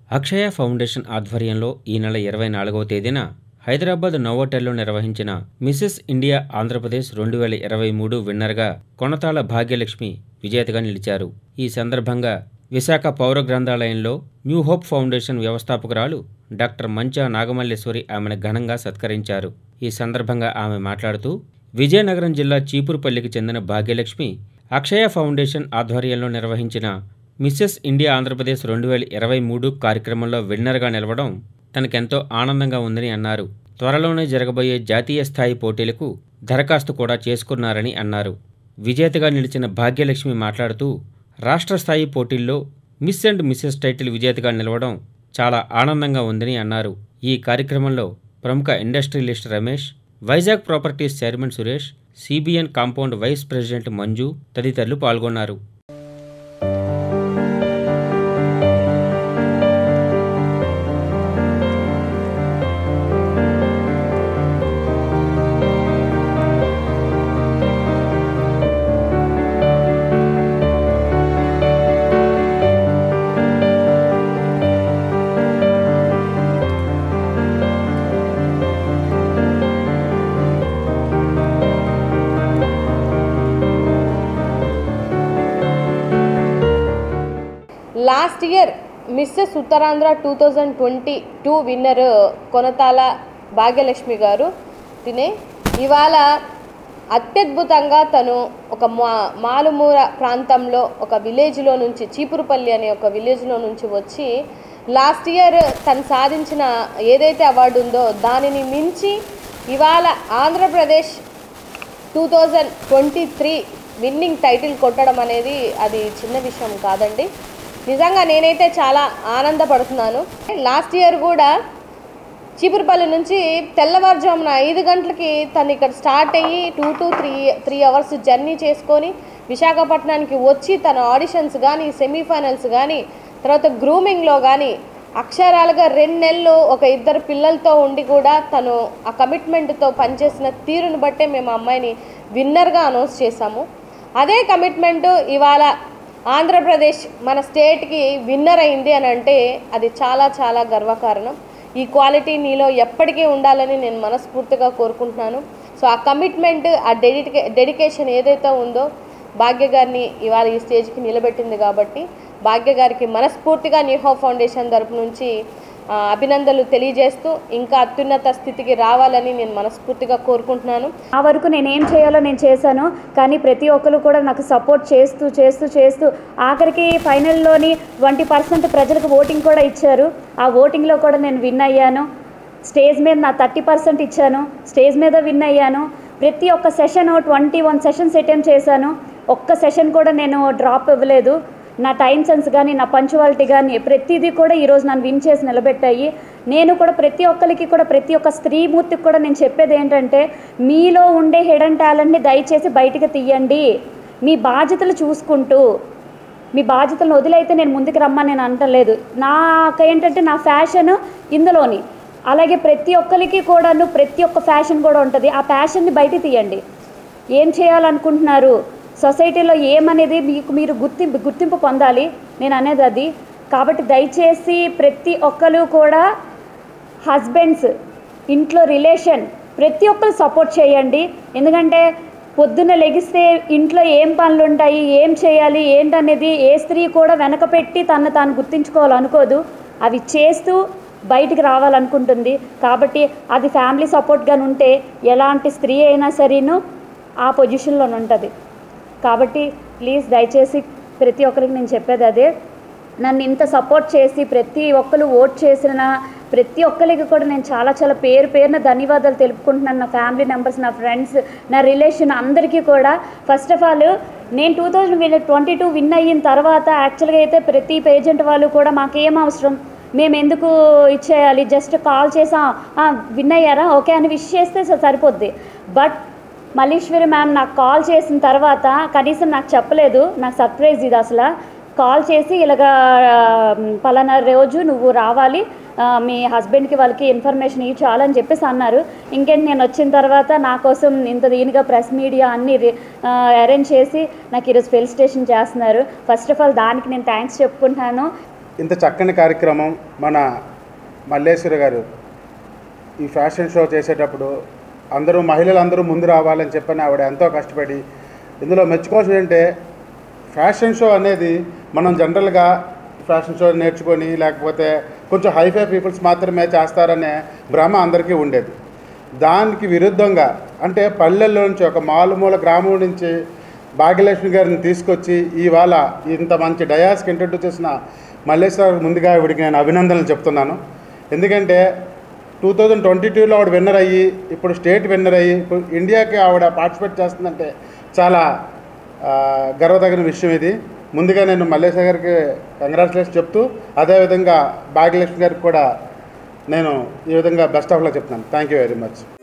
అక్షయ foundation ఆధ్వర్యంలో ఈ నెల ఇరవై నాలుగవ తేదీన హైదరాబాద్ నోవోటెల్లో నిర్వహించిన మిసెస్ ఇండియా ఆంధ్రప్రదేశ్ రెండు వేల ఇరవై మూడు విన్నర్గా కొనతాళ భాగ్యలక్ష్మి విజేతగా నిలిచారు ఈ సందర్భంగా విశాఖ పౌర గ్రంథాలయంలో న్యూ హోప్ ఫౌండేషన్ వ్యవస్థాపకురాలు డాక్టర్ మంచా నాగమల్లేశ్వరి ఆమెను ఘనంగా సత్కరించారు ఈ సందర్భంగా ఆమె మాట్లాడుతూ విజయనగరం జిల్లా చీపురుపల్లికి చెందిన భాగ్యలక్ష్మి అక్షయ ఫౌండేషన్ ఆధ్వర్యంలో నిర్వహించిన మిస్సెస్ ఇండియా ఆంధ్రప్రదేశ్ రెండు వేల ఇరవై మూడు కార్యక్రమంలో విన్నర్గా నిలవడం తనకెంతో ఆనందంగా ఉందని అన్నారు త్వరలోనే జరగబోయే జాతీయ స్థాయి పోటీలకు దరఖాస్తు కూడా చేసుకున్నారని అన్నారు విజేతగా నిలిచిన భాగ్యలక్ష్మి మాట్లాడుతూ రాష్ట్ర స్థాయి పోటీల్లో మిస్ అండ్ మిస్సెస్ టైటిల్ విజేతగా నిలవడం చాలా ఆనందంగా ఉందని అన్నారు ఈ కార్యక్రమంలో ప్రముఖ industrialist Ramesh Vizag properties chairman Suresh CBN compound vice president Manju తదితరులు పాల్గొన్నారు last year Mrs Uttarandhra two thousand twenty two winner Konathala Bhagyalakshmi garu తినే ఇవాళ అత్యద్భుతంగా తను ఒక మా మాలుమూర ప్రాంతంలో ఒక విలేజ్లో నుంచి చీపురుపల్లి అనే ఒక విలేజ్లో నుంచి వచ్చి లాస్ట్ ఇయర్ తను సాధించిన ఏదైతే అవార్డు ఉందో దానిని మించి ఇవాళ Andhra Pradesh two thousand twenty three winnowing title కొట్టడం అనేది అది చిన్న విషయం కాదండి నిజంగా నేనైతే చాలా ఆనందపడుతున్నాను లాస్ట్ ఇయర్ కూడా చీపురుపల్లి నుంచి తెల్లవారుజామున ఐదు గంటలకి తను ఇక్కడ స్టార్ట్ అయ్యి two to three three hours journey చేసుకొని విశాఖపట్నానికి వచ్చి తన ఆడిషన్స్ కానీ సెమీఫైనల్స్ కానీ తర్వాత గ్రూమింగ్లో కానీ అక్షరాలుగా రెండు నెలలు ఒక ఇద్దరు పిల్లలతో ఉండి కూడా తను ఆ కమిట్మెంట్తో పనిచేసిన తీరును బట్టే మేము ఆ అమ్మాయిని విన్నర్గా అనౌన్స్ చేశాము అదే కమిట్మెంట్ ఇవాళ ఆంధ్రప్రదేశ్ మన స్టేట్కి విన్నర్ అయింది అని అంటే అది చాలా చాలా గర్వకారణం ఈ క్వాలిటీ నీలో ఎప్పటికీ ఉండాలని నేను మనస్ఫూర్తిగా కోరుకుంటున్నాను సో ఆ కమిట్మెంట్ ఆ డెడికే డెడికేషన్ ఏదైతే ఉందో భాగ్య గారిని ఇవాళ ఈ స్టేజ్కి నిలబెట్టింది కాబట్టి భాగ్య గారికి మనస్ఫూర్తిగా న్యూహో ఫౌండేషన్ తరపు నుంచి ఆ, అభినందనలు తెలియజేస్తూ ఇంకా అత్యున్నత స్థితికి రావాలని నేను మనస్ఫూర్తిగా కోరుకుంటున్నాను ఆ వరకు నేను ఏం చేయాలో నేను చేశాను కానీ ప్రతి ఒక్కరు కూడా నాకు సపోర్ట్ చేస్తూ చేస్తూ చేస్తూ ఆఖరికి ఫైనల్లోని ట్వంటీ పర్సెంట్ ప్రజలకు ఓటింగ్ కూడా ఇచ్చారు ఆ ఓటింగ్లో కూడా నేను విన్ అయ్యాను స్టేజ్ మీద నా థర్టీ పర్సెంట్ ఇచ్చాను స్టేజ్ మీద విన్ అయ్యాను ప్రతి ఒక్క session twenty one sessions attempt చేశాను ఒక్క సెషన్ కూడా నేను డ్రాప్ ఇవ్వలేదు నా టైం సెన్స్ కానీ నా పంచువాలిటీ కానీ ప్రతిదీ కూడా ఈరోజు నన్ను విన్ చేసి నిలబెట్టాయి నేను కూడా ప్రతి ఒక్కరికి కూడా ప్రతి ఒక్క స్త్రీమూర్తికి కూడా నేను చెప్పేది ఏంటంటే మీలో ఉండే హిడెన్ టాలెంట్ని దయచేసి బయటికి తీయండి మీ బాధ్యతలు చూసుకుంటూ మీ బాధ్యతలను వదిలైతే నేను ముందుకు రమ్మని నేను అంటలేదు నాకు ఏంటంటే నా ఫ్యాషన్ ఇందులోని అలాగే ప్రతి ఒక్కరికి కూడాను ప్రతి ఒక్క ఫ్యాషన్ కూడా ఉంటుంది ఆ ఫ్యాషన్ని బయటికి తీయండి ఏం చేయాలనుకుంటున్నారు సొసైటీలో ఏమనేది మీకు మీరు గుర్తింపు గుర్తింపు పొందాలి నేను అనేది అది కాబట్టి దయచేసి ప్రతి ఒక్కరు కూడా హస్బెండ్స్ ఇంట్లో రిలేషన్ ప్రతి ఒక్కరు సపోర్ట్ చేయండి ఎందుకంటే పొద్దున్న లెగిస్తే ఇంట్లో ఏం పనులు ఉంటాయి ఏం చేయాలి ఏంటనేది ఏ స్త్రీ కూడా వెనక పెట్టి తను తాను గుర్తించుకోవాలనుకోదు అవి చేస్తూ బయటికి రావాలనుకుంటుంది కాబట్టి అది ఫ్యామిలీ సపోర్ట్గా ఉంటే ఎలాంటి స్త్రీ అయినా సరేను ఆ పొజిషన్లో ఉంటుంది కాబట్టి ప్లీజ్ దయచేసి ప్రతి ఒక్కరికి నేను చెప్పేది అదే నన్ను ఇంత సపోర్ట్ చేసి ప్రతి ఒక్కరు ఓట్ చేసిన ప్రతి ఒక్కరికి కూడా నేను చాలా చాలా పేరు పేరున ధన్యవాదాలు తెలుపుకుంటున్నాను నా ఫ్యామిలీ మెంబర్స్ నా ఫ్రెండ్స్ నా రిలేషన్ అందరికీ కూడా ఫస్ట్ ఆఫ్ ఆల్ నేను two thousand twenty two win అయిన తర్వాత యాక్చువల్గా అయితే ప్రతి పేజెంట్ వాళ్ళు కూడా మాకేం అవసరం మేము ఎందుకు ఇచ్చేయాలి జస్ట్ కాల్ చేసాం విన్ అయ్యారా ఓకే అని విష్ చేస్తే స- సరిపోద్ది బట్ మల్లీశ్వరి మ్యామ్ నాకు కాల్ చేసిన తర్వాత కనీసం నాకు చెప్పలేదు నాకు సర్ప్రైజ్ ఇది అసలు కాల్ చేసి ఇలాగా ఆ, పలానా రోజు నువ్వు రావాలి ఆ, మీ హస్బెండ్కి వాళ్ళకి ఇన్ఫర్మేషన్ ఇవి చాలని చెప్పేసి అన్నారు ఇంకేంటి నేను వచ్చిన తర్వాత నా కోసం ఇంత దీనిగా ప్రెస్ మీడియా అన్ని అరేంజ్ చేసి నాకు ఈరోజు ఫెలిసిటేషన్ చేస్తున్నారు ఫస్ట్ ఆఫ్ ఆల్ దానికి నేను థ్యాంక్స్ చెప్పుకుంటున్నాను ఇంత చక్కని కార్యక్రమం మన మల్లేశ్వర గారు ఈ ఫ్యాషన్ షో చేసేటప్పుడు అందరూ మహిళలు అందరూ ముందు రావాలని చెప్పని ఆవిడ ఎంతో కష్టపడి ఇందులో మెచ్చుకోవాల్సింది ఏంటంటే ఫ్యాషన్ షో అనేది మనం జనరల్గా ఫ్యాషన్ షో నేర్చుకొని లేకపోతే కొంచెం హైఫై పీపుల్స్ మాత్రమే చేస్తారనే భ్రమ అందరికీ ఉండేది దానికి విరుద్ధంగా అంటే పల్లెల్లో నుంచి ఒక మారుమూల గ్రామం నుంచి భాగ్యలక్ష్మి గారిని తీసుకొచ్చి ఇవాళ ఇంత మంచి డయాస్కి ఇంట్రడ్యూస్ చేసిన మల్లేశ్వర ముందుగా ఆవిడికి నేను అభినందనలు చెప్తున్నాను ఎందుకంటే టూ థౌజండ్ ట్వంటీ టూలో ఆవిడ విన్నర్ అయ్యి ఇప్పుడు స్టేట్ విన్నర్ అయ్యి ఇప్పుడు ఇండియాకి ఆవిడ పార్టిసిపేట్ చేస్తుందంటే చాలా ఆ, గర్వదగిన విషయం ఇది ముందుగా నేను మల్లేశ్వర గారికి కంగ్రాచులేషన్ చెప్తూ అదేవిధంగా భాగ్యలక్ష్మి గారికి కూడా నేను ఈ విధంగా బెస్ట్ ఆఫ్ లక్ చెప్తున్నాను థ్యాంక్ యూ వెరీ మచ్